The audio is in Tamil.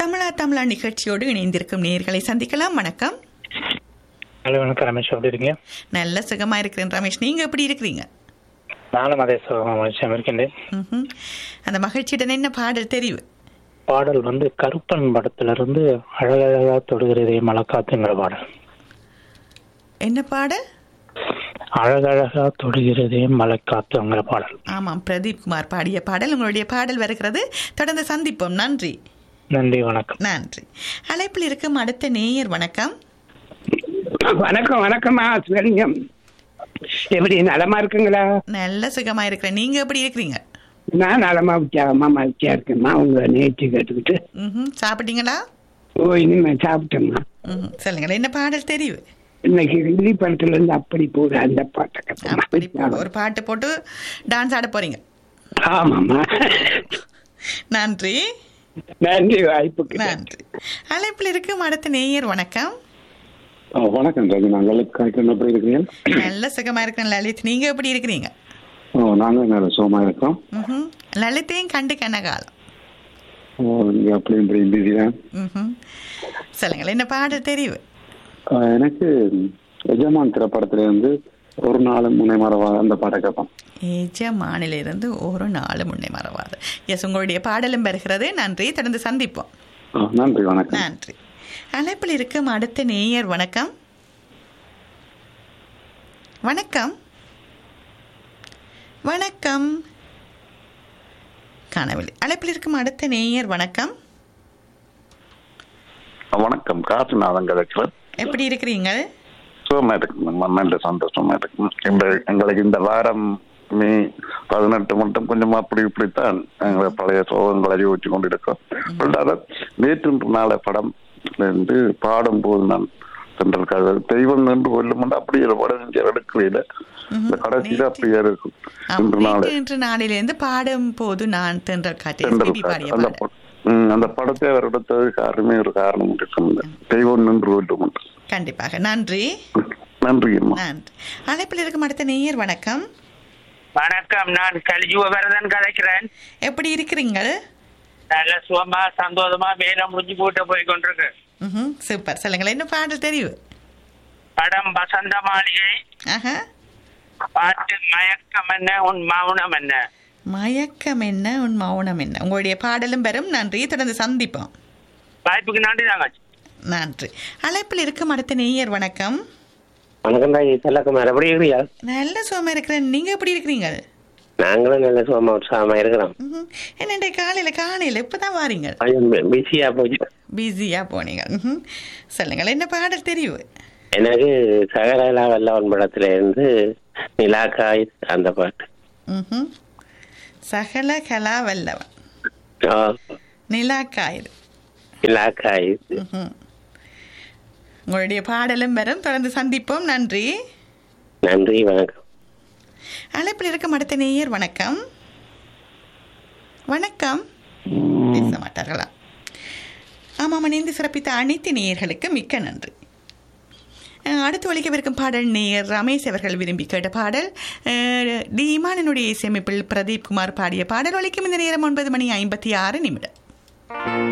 தமிழா தமிழா நிகழ்ச்சியோடு இணைந்திருக்கும் நேர்களை சந்திக்கலாம் வணக்கம் ஹலோ வணக்கம் ரமேஷ் எப்படி இருக்கீங்க நல்ல சுகமா இருக்கிறேன் ரமேஷ் நீங்க எப்படி இருக்கிறீங்க நானும் அதே சுகமாக மகிழ்ச்சியாக இருக்கின்றேன் ம்ஹும். அந்த மகிழ்ச்சியுடன் என்ன பாடல் தெரிவு பாடல் வந்து கருப்பன் படத்துல இருந்து அழகழகா தொடுகிறதே மலக்காத்துங்கிற பாடல் என்ன பாடல் அழகழகா தொடுகிறதே மலைக்காத்துங்கிற பாடல் ஆமாம் பிரதீப் குமார் பாடிய பாடல் உங்களுடைய பாடல் வருகிறது தொடர்ந்து சந்திப்போம் நன்றி நன்றி வணக்கம் நன்றி அழைப்பில் இருக்கும் அடுத்த நேயர் வணக்கம் வணக்கம் வணக்கம்மா சிவலிங்கம் எப்படி நலமா இருக்குங்களா நல்ல சுகமா இருக்கிறேன் நீங்க எப்படி இருக்கிறீங்க நான் நலமா உற்சாகமா மகிழ்ச்சியா இருக்கேம்மா உங்க நேற்று கேட்டுக்கிட்டு ம்ஹும். சாப்பிட்டீங்களா ஓ இனிமே சாப்பிட்டேம்மா ம்ஹும். சொல்லுங்கள் என்ன பாடல் தெரிவு இன்னைக்கு ஹிந்தி படத்துல இருந்து அப்படி போற அந்த பாட்டை அப்படி போடு. கட்டமா ஒரு பாட்டு போட்டு டான்ஸ் ஆட போறீங்க ஆமாம்மா நன்றி நன்றி வாய்ப்புக்கு நன்றி அழைப்பில் இருக்கும் அடுத்த நேயர் வணக்கம் ஆ, வணக்கம் ரவி நாங்கள் கணக்கு எப்படி இருக்கிறீங்க நல்ல சுகமா இருக்கிறேன் லலித் நீங்க எப்படி இருக்கிறீங்க ஓ நாங்கள் நல்ல சுகமா இருக்கோம் ம்ஹும். லலித்தையும் கண்டு கனகாலம் ஓ நீங்க அப்படி இப்படி பிஸி தான் ம்ஹும். சொல்லுங்கள் என்ன பாடல் தெரிவு ஆ, எனக்கு எஜமான் திரைப்படத்துல இருந்து ஒரு நாள் முனை மரவா அந்த பாட்டை கேட்போம் எஜமானிலிருந்து ஒரு நாள் முன்னே மறவாது எஸ் உங்களுடைய பாடலும் வருகிறது நன்றி தொடர்ந்து சந்திப்போம் ஆ, நன்றி வணக்கம் நன்றி அழைப்பில் இருக்கும் அடுத்த நேயர் வணக்கம் வணக்கம் வணக்கம் காணவில்லை அழைப்பில் இருக்கும் அடுத்த நேயர் வணக்கம் வணக்கம் காசுநாதன் கிடைக்கிறேன் எப்படி இருக்கிறீங்க சுகமா இருக்குங்க நல்ல சந்தோஷமா இருக்கு எங்க- எங்களுக்கு இந்த வாரம் மே பதினெட்டு மட்டும் கொஞ்சமா அப்படி இப்படித்தான் எங்களை பழைய சோகங்களை யோசிச்சு கொண்டிருக்கோம் ரெண்டாவது நேற்று நாள படம் வந்து பாடும்போது நான் சென்றல் கதை தெய்வம் என்று கொல்லும் அப்படியே ஒரு படம் இங்கே எடுக்கல இந்த கடைசியில அப்படியே இருக்கும் இன்று நாளை நேற்று இன்று நாளிலிருந்து பாடும் போது நான் தென்றல் காற்று சென்றல் எஸ்பிபி பாடிய அந்த பாடல் ப- ம், அந்த படத்தை அவர் எடுத்தது காரணமே ஒரு காரணம் இருக்கும் தெய்வம் நின்று கொல்லும் கண்டிப்பாக நன்றி நன்றி அம்மா நன்றி அழைப்பில் இருக்கும் அடுத்த நேயர் வணக்கம் வணக்கம் நான் கலிஜுவ வரதன் கலைக்கிறேன் எப்படி இருக்கிறீங்க நல்ல சுகமா சந்தோஷமா வேலை முடிஞ்சு போட்டு போய் கொண்டிருக்கு ம்ஹும், சூப்பர் சொல்லுங்களேன் என்ன பாடல் தெரிவு படம் வசந்த மாளிகை ஆஹா பாட்டு மயக்கம் என்ன உன் மௌனம் என்ன மயக்கம் என்ன உன் மௌனம் என்ன உங்களுடைய பாடலும் பெறும் நன்றி தொடர்ந்து சந்திப்போம் வாய்ப்புக்கு நன்றி தாங்க நன்றி அழைப்பில் இருக்கும் அடுத்த நேயர் வணக்கம் வணக்கம் தாயி செல்லக்குமார் எப்படி இருக்கிறியா நல்ல சுகமா இருக்கிறேன் நீங்க எப்படி இருக்கிறீங்க நாங்களும் நல்ல சுகமா உற்சாகமா இருக்கிறோம் ம்ஹும். என்னண்டே காலையில காலையில இப்பதான் வாரீங்க கொஞ்சம் பிஸியா போச்சு பிஸியா போனீங்க ம்ஹும். சொல்லுங்கள் என்ன பாடல் தெரிவு எனக்கு சகலகலா வல்லவன் படத்துல இருந்து நிலாக்காய் அந்த பாட்டு ம்ஹும். சகல கலா வல்லவன் ஆ, நிலாக்காயுது நிலாக்காய் ம்ஹும். உங்களுடைய பாடலும் வரும் தொடர்ந்து சந்திப்போம் நன்றி நன்றி வணக்கம் அழைப்பில் இருக்கும் அடுத்த நேயர் வணக்கம் வணக்கம் பேச மாட்டார்களா ஆமாம் இணைந்து சிறப்பித்த அனைத்து நேயர்களுக்கு மிக்க நன்றி அஹ், அடுத்து ஒழிக்கவிருக்கும் பாடல் நேயர் ரமேஷ் அவர்கள் விரும்பி கேட்ட பாடல் அஹ், டி இமானினுடைய இசையமைப்பில் பிரதீப் குமார் பாடிய பாடல் ஒழிக்கும் இந்த நேரம் ஒன்பது மணி ஐம்பத்தி ஆறு நிமிடம்